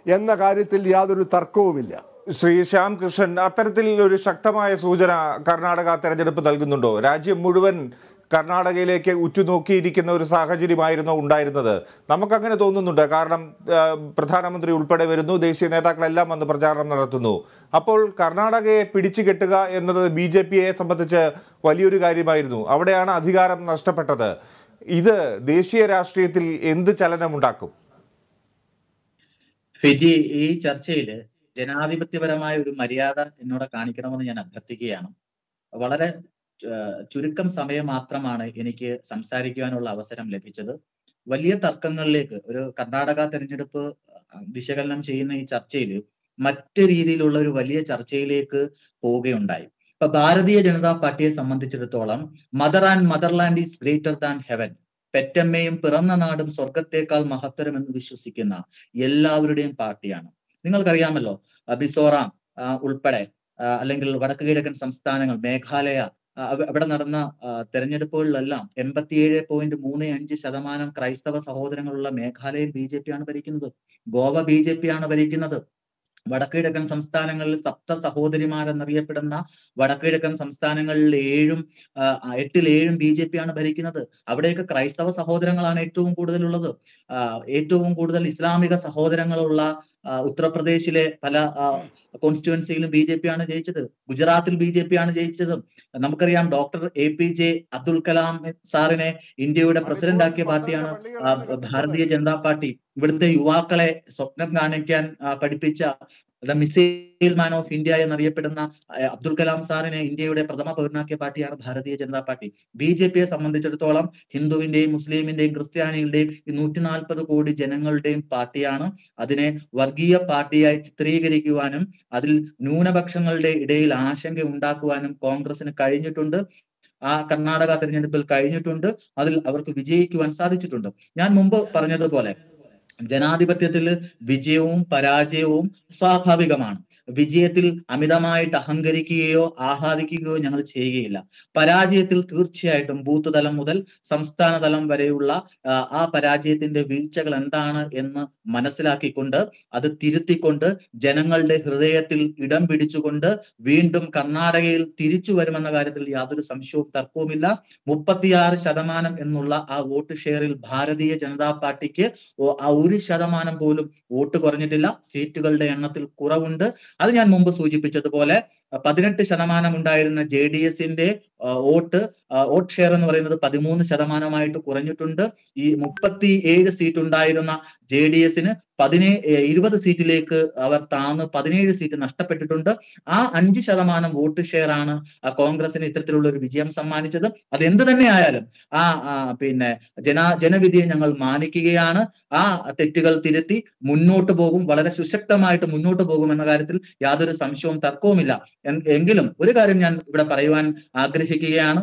എന്ന കാര്യത്തിൽ യാതൊരു തർക്കവുമില്ല ശ്രീ ശ്യാം കൃഷ്ണൻ അത്തരത്തിൽ ഒരു ശക്തമായ സൂചന കർണാടക തെരഞ്ഞെടുപ്പ് നൽകുന്നുണ്ടോ രാജ്യം മുഴുവൻ കർണാടകയിലേക്ക് ഉറ്റുനോക്കിയിരിക്കുന്ന ഒരു സാഹചര്യമായിരുന്നോ ഉണ്ടായിരുന്നത് നമുക്കങ്ങനെ തോന്നുന്നുണ്ട് കാരണം ആ, പ്രധാനമന്ത്രി ഉൾപ്പെടെ വരുന്നു ദേശീയ നേതാക്കളെല്ലാം വന്ന് പ്രചാരണം നടത്തുന്നു അപ്പോൾ കർണാടകയെ പിടിച്ചു കെട്ടുക എന്നത് ബി ജെ പിയെ സംബന്ധിച്ച് വലിയൊരു കാര്യമായിരുന്നു അവിടെയാണ് അധികാരം നഷ്ടപ്പെട്ടത് ഇത് ദേശീയ രാഷ്ട്രീയത്തിൽ എന്ത് ചലനമുണ്ടാക്കും ഫിജി ഈ ചർച്ചയിൽ ജനാധിപത്യപരമായ ഒരു മര്യാദ എന്നോട് കാണിക്കണമെന്ന് ഞാൻ അഭ്യർത്ഥിക്കുകയാണ് വളരെ ആ, ചുരുക്കം സമയം മാത്രമാണ് എനിക്ക് സംസാരിക്കുവാനുള്ള അവസരം ലഭിച്ചത് വലിയ തർക്കങ്ങളിലേക്ക് ഒരു കർണാടക തെരഞ്ഞെടുപ്പ് വിശകലനം ചെയ്യുന്ന ഈ ചർച്ചയിൽ മറ്റു രീതിയിലുള്ള ഒരു വലിയ ചർച്ചയിലേക്ക് പോവുകയുണ്ടായി ഇപ്പൊ ഭാരതീയ ജനതാ പാർട്ടിയെ സംബന്ധിച്ചിടത്തോളം mother and motherland is greater than heaven പെറ്റമ്മയും പിറന്ന നാടും സ്വർഗത്തേക്കാൾ മഹത്തരം എന്ന് വിശ്വസിക്കുന്ന എല്ലാവരുടെയും പാർട്ടിയാണ് നിങ്ങൾക്കറിയാമല്ലോ ആ, മിസോറാം ആ, ഉൾപ്പെടെ ആ, അല്ലെങ്കിൽ വടക്ക് കിഴക്കൻ സംസ്ഥാനങ്ങൾ മേഘാലയ ആ, അവ- അവിടെ നടന്ന ആ, തെരഞ്ഞെടുപ്പുകളിലെല്ലാം എൺപത്തിയേഴ് പോയിന്റ് മൂന്ന് അഞ്ച് ശതമാനം ക്രൈസ്തവ സഹോദരങ്ങളുള്ള മേഘാലയയിൽ ബി ജെ പി ആണ് ഭരിക്കുന്നത് ഗോവ ബി ജെ പി ആണ് ഭരിക്കുന്നത് വടക്കുകിഴക്കൻ സംസ്ഥാനങ്ങളിൽ സപ്ത സഹോദരിമാരെന്നറിയപ്പെടുന്ന വടക്കുകിഴക്കൻ സംസ്ഥാനങ്ങളിൽ ഏഴും ആ, എട്ടിൽ ഏഴും ബി ജെ പി ആണ് ഭരിക്കുന്നത് അവിടെയൊക്കെ ക്രൈസ്തവ സഹോദരങ്ങളാണ് ഏറ്റവും കൂടുതലുള്ളത് ആ, ഏറ്റവും കൂടുതൽ ഇസ്ലാമിക സഹോദരങ്ങളുള്ള ആ, ഉത്തർപ്രദേശിലെ പല കോൺസ്റ്റിറ്റ്യുവൻസിയിലും ബി ജെ പി ആണ് ജയിച്ചത് ഗുജറാത്തിൽ ബി ജെ പി ആണ് ജയിച്ചത് നമുക്കറിയാം doctor A P J Abdul Kalam സാറിനെ ഇന്ത്യയുടെ പ്രസിഡന്റ് ആക്കിയ പാർട്ടിയാണ് ആ, ഭാരതീയ ജനതാ പാർട്ടി ഇവിടുത്തെ യുവാക്കളെ സ്വപ്നം കാണിക്കാൻ ആ, പഠിപ്പിച്ച the missile man of India എന്നറിയപ്പെടുന്ന ആ, അബ്ദുൽ കലാം സാറിനെ ഇന്ത്യയുടെ പ്രഥമ പൗരനാക്കിയ പാർട്ടിയാണ് ഭാരതീയ ജനതാ പാർട്ടി ബി ജെ പിയെ സംബന്ധിച്ചിടത്തോളം ഹിന്ദുവിന്റെയും മുസ്ലിമിന്റെയും ക്രിസ്ത്യാനികളുടെയും ഈ നൂറ്റി നാൽപ്പത് കോടി ജനങ്ങളുടെയും പാർട്ടിയാണ് അതിനെ വർഗീയ പാർട്ടിയായി ചിത്രീകരിക്കുവാനും അതിൽ ന്യൂനപക്ഷങ്ങളുടെ ഇടയിൽ ആശങ്ക ഉണ്ടാക്കുവാനും കോൺഗ്രസിന് കഴിഞ്ഞിട്ടുണ്ട് ആ കർണാടക തെരഞ്ഞെടുപ്പിൽ കഴിഞ്ഞിട്ടുണ്ട് അതിൽ അവർക്ക് വിജയിക്കുവാൻ സാധിച്ചിട്ടുണ്ട് ഞാൻ മുമ്പ് പറഞ്ഞതുപോലെ ജനാധിപത്യത്തിൽ വിജയവും പരാജയവും സ്വാഭാവികമാണ് വിജയത്തിൽ അമിതമായിട്ട് അഹങ്കരിക്കുകയോ ആഹ്ലാദിക്കുകയോ ഞങ്ങൾ ചെയ്യുകയില്ല പരാജയത്തിൽ തീർച്ചയായിട്ടും ബൂത്ത് തലം മുതൽ സംസ്ഥാന തലം വരെയുള്ള ആ, ആ പരാജയത്തിന്റെ വീഴ്ചകൾ എന്താണ് എന്ന് മനസ്സിലാക്കിക്കൊണ്ട് അത് തിരുത്തിക്കൊണ്ട് ജനങ്ങളുടെ ഹൃദയത്തിൽ ഇടം പിടിച്ചുകൊണ്ട് വീണ്ടും കർണാടകയിൽ തിരിച്ചു വരുമെന്ന കാര്യത്തിൽ യാതൊരു സംശയവും തർക്കവുമില്ല മുപ്പത്തിയാറ് ശതമാനം എന്നുള്ള ആ വോട്ട് ഷെയറിൽ ഭാരതീയ ജനതാ പാർട്ടിക്ക് ഒ- ആ ഒരു ശതമാനം പോലും വോട്ട് കുറഞ്ഞിട്ടില്ല സീറ്റുകളുടെ എണ്ണത്തിൽ കുറവുണ്ട് അത് ഞാൻ മുമ്പ് സൂചിപ്പിച്ചതുപോലെ അഹ് പതിനെട്ട് ശതമാനം ഉണ്ടായിരുന്ന ജെ ഡി എസിന്റെ വോട്ട് ആ, വോട്ട് ഷെയർ എന്ന് പറയുന്നത് പതിമൂന്ന് ശതമാനമായിട്ട് കുറഞ്ഞിട്ടുണ്ട് ഈ മുപ്പത്തി ഏഴ് സീറ്റ് ഉണ്ടായിരുന്ന ജെ ഡി എസിന് പതിനേ ഏഹ് ഇരുപത് സീറ്റിലേക്ക് അവർ താന്ന് പതിനേഴ് സീറ്റ് നഷ്ടപ്പെട്ടിട്ടുണ്ട് ആ അഞ്ച് ശതമാനം വോട്ട് ഷെയർ ആണ് ആ കോൺഗ്രസിന് ഇത്തരത്തിലുള്ള ഒരു വിജയം സമ്മാനിച്ചത് അത് എന്ത് തന്നെ ആയാലും ആ ആ, പിന്നെ ജന ജനവിധിയെ ഞങ്ങൾ മാനിക്കുകയാണ് ആ തെറ്റുകൾ തിരുത്തി മുന്നോട്ട് പോകും വളരെ സുശക്തമായിട്ട് മുന്നോട്ട് പോകും എന്ന കാര്യത്തിൽ യാതൊരു സംശയവും തർക്കവുമില്ല എൻ- എങ്കിലും ഒരു കാര്യം ഞാൻ ഇവിടെ പറയുവാൻ ആഗ്രഹിക്കുകയാണ്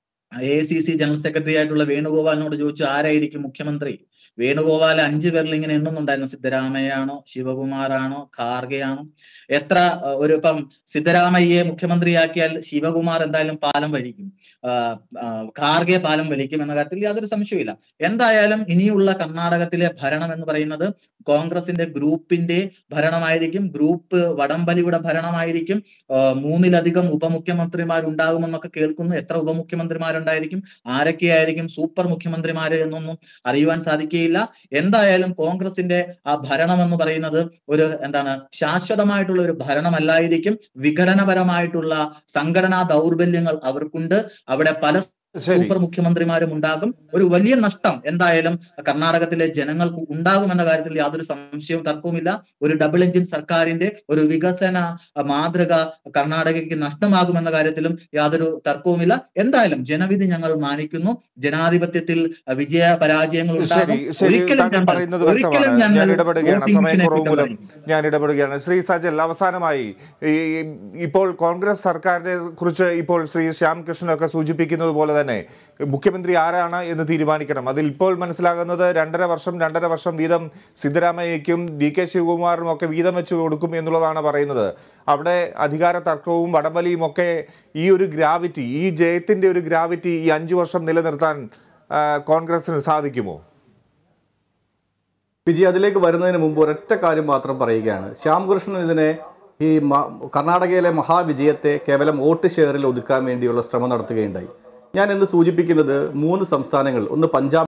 A C C general secretary ആയിട്ടുള്ള വേണുഗോപാലിനോട് ചോദിച്ചു ആരായിരിക്കും മുഖ്യമന്ത്രി വേണുഗോപാൽ അഞ്ചു പേരിൽ ഇങ്ങനെ എണ്ണുന്നുണ്ടായിരുന്നു സിദ്ധരാമയ്യാണോ ശിവകുമാറാണോ ഖാർഗെയാണോ എത്ര അഹ്, ഒരു ഇപ്പം സിദ്ധരാമയ്യയെ മുഖ്യമന്ത്രിയാക്കിയാൽ ശിവകുമാർ എന്തായാലും പാലം വലിക്കും ആഹ്, ആഹ്, ഖാർഗെ പാലം വലിക്കും എന്ന കാര്യത്തിൽ യാതൊരു സംശയമില്ല എന്തായാലും ഇനിയുള്ള കർണാടകത്തിലെ ഭരണം എന്ന് പറയുന്നത് കോൺഗ്രസിന്റെ ഗ്രൂപ്പിന്റെ ഭരണമായിരിക്കും ഗ്രൂപ്പ് വടംവലിയുടെ ഭരണമായിരിക്കും ആഹ്, മൂന്നിലധികം ഉപമുഖ്യമന്ത്രിമാരുണ്ടാകുമെന്നൊക്കെ കേൾക്കുന്നു എത്ര ഉപമുഖ്യമന്ത്രിമാരുണ്ടായിരിക്കും ആരൊക്കെയായിരിക്കും സൂപ്പർ മുഖ്യമന്ത്രിമാര് എന്നൊന്നും അറിയുവാൻ സാധിക്കുകയില്ല എന്തായാലും കോൺഗ്രസിന്റെ ആ ഭരണം എന്ന് പറയുന്നത് ഒരു എന്താണ് ശാശ്വതമായിട്ടുള്ള ഒരു ഭരണമല്ലായിരിക്കും വിഘടനപരമായിട്ടുള്ള സംഘടനാ ദൗർബല്യങ്ങൾ അവർക്കുണ്ട് അവിടെ പല ശരി സൂപ്പർ മുഖ്യമന്ത്രിമാരും ഉണ്ടാകും ഒരു വലിയ നഷ്ടം എന്തായാലും കർണാടകത്തിലെ ജനങ്ങൾക്ക് ഉണ്ടാകുമെന്ന കാര്യത്തിൽ യാതൊരു സംശയവും തർക്കവുമില്ല ഒരു ഡബിൾ എഞ്ചിൻ സർക്കാരിന്റെ ഒരു വികസന അഹ്, മാതൃക കർണാടകയ്ക്ക് നഷ്ടമാകുമെന്ന കാര്യത്തിലും യാതൊരു തർക്കവുമില്ല എന്തായാലും ജനവിധി ഞങ്ങൾ മാനിക്കുന്നു ജനാധിപത്യത്തിൽ അഹ്, വിജയ പരാജയങ്ങൾ ശരി ഉണ്ടാകും ശരി ഒരിക്കലും താങ്കൾ ഞങ്ങൾ പറയുന്നത് ഒരിക്കലും വ്യക്തമാണ് ഞാൻ ഞങ്ങൾ ഇടപെടുകയാണ് വോട്ടിങ്ങിനെ സമയക്കുറവ് കുറ്റം മൂലം പറയും. ഞാൻ ഇടപെടുകയാണ് ശ്രീ സജൽ അവസാനമായി ഈ ഇപ്പോൾ കോൺഗ്രസ് സർക്കാരിനെ കുറിച്ച് ഇപ്പോൾ ശ്രീ ശ്യാംകൃഷ്ണനൊക്കെ സൂചിപ്പിക്കുന്നത് പോലെ തന്നെ മുഖ്യമന്ത്രി ആരാണ് എന്ന് തീരുമാനിക്കണം അതിൽ ഇപ്പോൾ മനസ്സിലാകുന്നത് രണ്ടര വർഷം രണ്ടര വർഷം വീതം സിദ്ധരാമയ്യയ്ക്കും ഡി കെ ശിവകുമാറിനും ഒക്കെ വീതം വെച്ച് കൊടുക്കും എന്നുള്ളതാണ് പറയുന്നത് അവിടെ അധികാര തർക്കവും വടംവലിയും ഒക്കെ ഈ ഒരു ഗ്രാവിറ്റി ഈ ജയത്തിന്റെ ഒരു ഗ്രാവിറ്റി ഈ അഞ്ചു വർഷം നിലനിർത്താൻ ആ, കോൺഗ്രസിന് സാധിക്കുമോ വിജയ് അതിലേക്ക് വരുന്നതിന് മുമ്പ് ഒരൊറ്റ കാര്യം മാത്രം പറയുകയാണ് ശ്യാംകൃഷ്ണൻ ഇതിനെ ഈ മ- കർണാടകയിലെ മഹാവിജയത്തെ കേവലം വോട്ട് ഷെയറിൽ ഒതുക്കാൻ വേണ്ടിയുള്ള ശ്രമം നടത്തുകയുണ്ടായി ഞാൻ ഇന്ന് സൂചിപ്പിക്കുന്നത് മൂന്ന് സംസ്ഥാനങ്ങൾ ഒന്ന് പഞ്ചാബ്